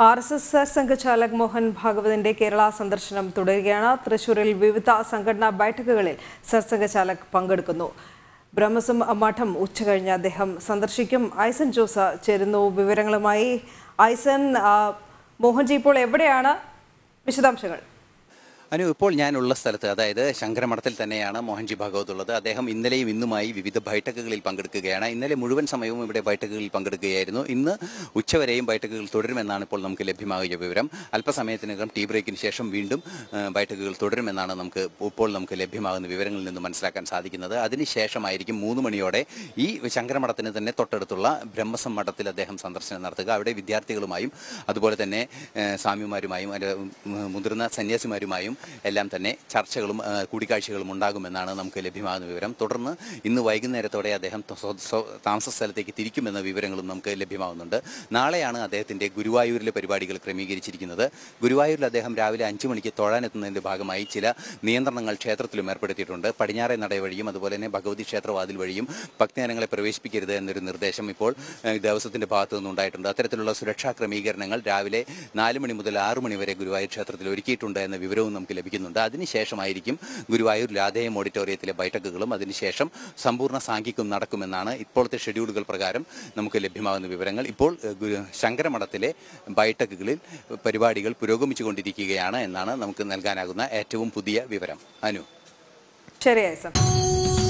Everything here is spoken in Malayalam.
ആർ എസ് എസ് സർസംഘചാലക് മോഹൻ ഭാഗവതിന്റെ കേരള സന്ദർശനം തുടരുകയാണ് തൃശൂരിൽ വിവിധ സംഘടനാ ബൈഠക്കുകളിൽ സർസംഘചാലക് പങ്കെടുക്കുന്നു ബ്രഹ്മസം മഠം ഉച്ചകഴിഞ്ഞ് അദ്ദേഹം സന്ദർശിക്കും ഐസൻ ജോസ് ചേരുന്നു വിവരങ്ങളുമായി ഐസൻ ആ, മോഹൻജി ഇപ്പോൾ എവിടെയാണ് വിശദാംശങ്ങൾ അനു ഇപ്പോൾ ഞാനുള്ള സ്ഥലത്ത് അതായത് ശങ്കരമഠത്തിൽ തന്നെയാണ് മോഹൻജി ഭാഗവത് ഉള്ളത് അദ്ദേഹം ഇന്നലെയും ഇന്നുമായി വിവിധ ബൈഠക്കുകളിൽ പങ്കെടുക്കുകയാണ് ഇന്നലെ മുഴുവൻ സമയവും ഇവിടെ ബൈഠക്കുകളിൽ പങ്കെടുക്കുകയായിരുന്നു ഇന്ന് ഉച്ചവരെയും ബൈഠക്കുകൾ തുടരുമെന്നാണ് ഇപ്പോൾ നമുക്ക് ലഭ്യമാകിയ വിവരം അല്പസമയത്തിനകം ടീ ബ്രേക്കിന് ശേഷം വീണ്ടും ആ, ബൈഠക്കുകൾ തുടരുമെന്നാണ് നമുക്ക് ഇപ്പോൾ നമുക്ക് ലഭ്യമാകുന്ന വിവരങ്ങളിൽ നിന്ന് മനസ്സിലാക്കാൻ സാധിക്കുന്നത് അതിനുശേഷമായിരിക്കും മൂന്ന് മണിയോടെ ഈ ശങ്കരമഠത്തിന് തന്നെ തൊട്ടടുത്തുള്ള ബ്രഹ്മസം മഠത്തിൽ അദ്ദേഹം സന്ദർശനം നടത്തുക അവിടെ വിദ്യാർത്ഥികളുമായും അതുപോലെ തന്നെ ആ, സ്വാമിമാരുമായും അല്ല, ഉം, മുതിർന്ന സന്യാസിമാരുമായും എല്ലാം തന്നെ ചർച്ചകളും ആ, കൂടിക്കാഴ്ചകളും ഉണ്ടാകുമെന്നാണ് നമുക്ക് ലഭ്യമാകുന്ന വിവരം തുടർന്ന് ഇന്ന് വൈകുന്നേരത്തോടെ അദ്ദേഹം സ്വ- സ്വ- താമസ സ്ഥലത്തേക്ക് തിരിക്കുമെന്ന വിവരങ്ങളും നമുക്ക് ലഭ്യമാകുന്നുണ്ട് നാളെയാണ് അദ്ദേഹത്തിൻ്റെ ഗുരുവായൂരിലെ പരിപാടികൾ ക്രമീകരിച്ചിരിക്കുന്നത് ഗുരുവായൂരിൽ അദ്ദേഹം രാവിലെ അഞ്ച് മണിക്ക് തൊഴാനെത്തുന്നതിൻ്റെ ഭാഗമായി ചില നിയന്ത്രണങ്ങൾ ക്ഷേത്രത്തിലും ഏർപ്പെടുത്തിയിട്ടുണ്ട് പടിഞ്ഞാറേ നട വഴിയും അതുപോലെ തന്നെ ഭഗവതി ക്ഷേത്രവാതിൽ വഴിയും ഭക്തജനങ്ങളെ പ്രവേശിപ്പിക്കരുത് എന്നൊരു നിർദ്ദേശം ഇപ്പോൾ ഏഹ്, ദേവസ്വത്തിൻ്റെ ഭാഗത്തു നിന്നുണ്ടായിട്ടുണ്ട് അത്തരത്തിലുള്ള സുരക്ഷാ ക്രമീകരണങ്ങൾ രാവിലെ നാല് മണി മുതൽ ആറ് മണി വരെ ഗുരുവായൂർ ക്ഷേത്രത്തിൽ ഒരുക്കിയിട്ടുണ്ട് എന്ന വിവരവും നമുക്ക് ലഭിക്കുന്നുണ്ട് അതിനുശേഷമായിരിക്കും ഗുരുവായൂർ ലാധേയം ഓഡിറ്റോറിയത്തിലെ ബൈഠക്കുകളും അതിനുശേഷം സമ്പൂർണ്ണ സാങ്കിക്കും നടക്കുമെന്നാണ് ഇപ്പോഴത്തെ ഷെഡ്യൂളുകൾ പ്രകാരം നമുക്ക് ലഭ്യമാകുന്ന വിവരങ്ങൾ ഇപ്പോൾ ഏഹ്, ഗുരു ശങ്കരമഠത്തിലെ ബൈഠക്കുകളിൽ പരിപാടികൾ പുരോഗമിച്ചുകൊണ്ടിരിക്കുകയാണ് എന്നാണ് നമുക്ക് നൽകാനാകുന്ന ഏറ്റവും പുതിയ വിവരം അനു ശരി ഐസൻ